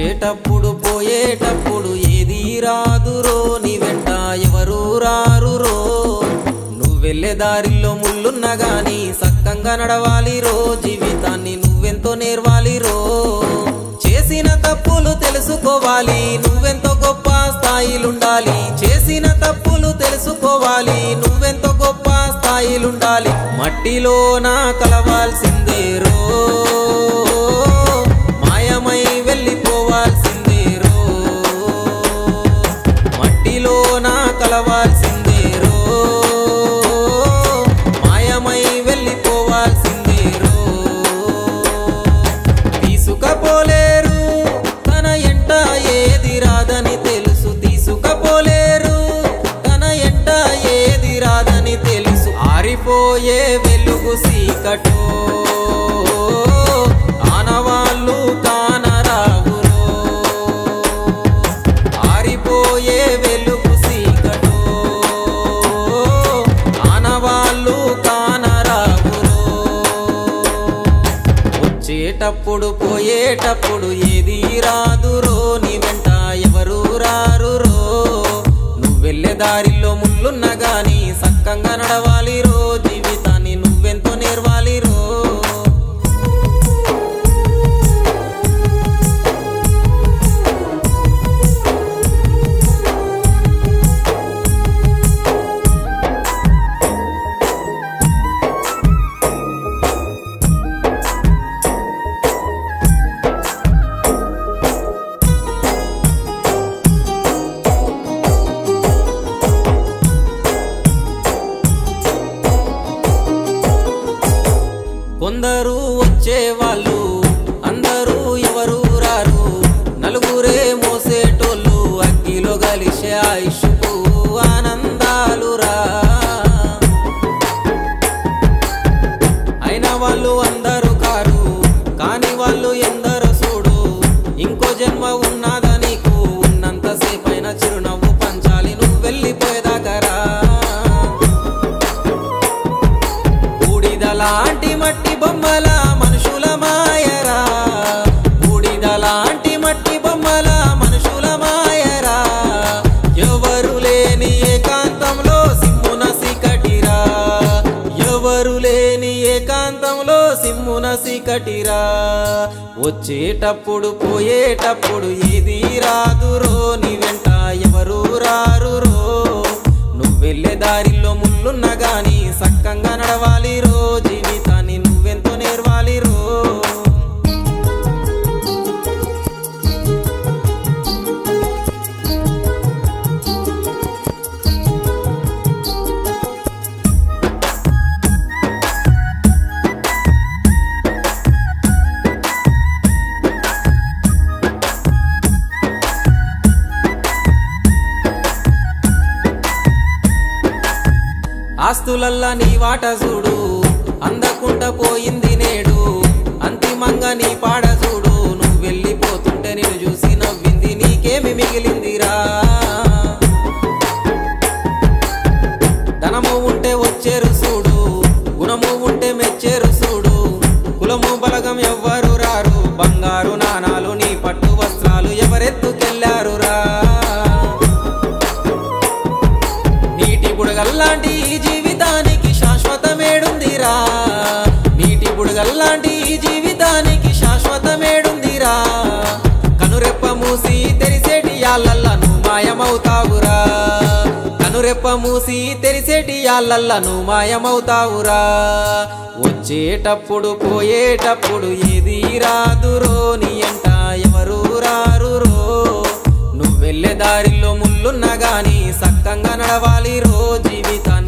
వచ్చేటప్పుడు పోయేటప్పుడు ఏది రాదురో నీ వెంట ఎవరు రారు రో నువ్వు వెళ్ళే దారిలో ముళ్ళున్నా గాని సక్కంగా నడవాలి రో జీవితాన్ని నువ్వెంతో నేర్వాలి రో చేసిన తప్పులు తెలుసుకోవాలి నువ్వెంతో గొప్ప స్థాయిలుండాలి చేసిన తప్పులు తెలుసుకోవాలి నువ్వెంతో గొప్ప స్థాయిలుండాలి మట్టిలోన కలవాల్సిందే రో మాయమై వెళ్ళిపోవాల్సిందే రో మట్టిలోన కలవాల్సిందే రో మాయమై వెళ్ళిపోవాల్సిందే రో తీసుకపోలేరు తన ఎంట ఏది రాదని తెలుసు తీసుకపోలేరు తన ఎంట ఏది రాదని తెలుసు ఆరిపోయే వెలుగు సీకటో ఆనవాళ్ళు కానరావురో ఆరిపోయే వెలుగు సీకటో ఆనవాళ్ళు కానరావురో వచ్చేటప్పుడు పోయేటప్పుడు ఏది రాదురో నీ వెంట ఎవరు రారు రో నువ్వు వెళ్ళే దారిలో ముళ్ళున్నా గాని సక్కంగా నడవాలి రో జీవితాన్ని నువ్వెంతో నేర్వాలి రో కొందరు వచ్చేవాళ్ళు అందరూ ఎవరు రారు నలుగురే మోసేటోళ్ళు అగ్గిలో కలిసే ఆయుష్కు ఆనందాలు రా అయిన వాళ్ళు అందరూ కారు కాని వాళ్ళు ఎందరో చూడు ఇంకో జన్మ ఉన్నదా నీకు ఉన్నంతసేపైన చిరునవ్వు పంచాలి నువ్వు వెళ్ళిపోయేదాకరా బూడిదలాంటి మట్టి బొమ్మల మనుషుల మాయరా బూడిదలాంటి మట్టి బొమ్మల మనుషుల మాయరా ఎవరు లేని ఏకాంతంలో సిమ్మున సికటిరా ఎవరు లేని ఏకాంతంలో సిమ్మున సికటిరా వచ్చేటప్పుడు పోయేటప్పుడు ఏది రాదురో నీ వెంట ఎవరు రారు రో నువ్వు వెళ్ళే దారిలో ముళ్ళున్నా గాని సక్కంగా నడవాలి రో జీవితాన్ని నువ్వెంతో నేర్వాలి రో ఆస్తులల్లా నీ వాట చూడు అందకుంట పోయింది నేడు అంతిమంగా నీ పాడ చూడు నువ్వు వెళ్ళిపోతుంటే నేను చూసి నవ్వింది నీకేమి మిగిలిందిరా ధనము ఉంటే వచ్చేరు చూడు గుణము ఉంటే మెచ్చేరు చూడు కులము బలగం ఎవ్వరు రారు బంగారు నాణాలు నీ పట్టు వస్త్రాలు ఎవరెత్తుకెళ్ళారు రా నీటి బుడగల్లాంటి ఈ జీవితానికి శాశ్వతమేడుందిరా నీటి బుడగల్లాంటి ఈ జీవితానికి శాశ్వతమేడుందిరా కనురెప్ప మూసి తెరిసేటి యాళ్ళల్లా నువ్వు మాయమవుతావురా కనురెప్ప మూసి తెరిసేటి యాళ్ళల్లా నువ్వు మాయమవుతావురా వచ్చేటప్పుడు పోయేటప్పుడు ఏది రాదురో నీ ఎంట ఎవరు రారు రో నువ్వు వెళ్ళే దారిలో ముళ్ళున్నా గాని సక్కంగా నడవాలి రో జీవితాన్ని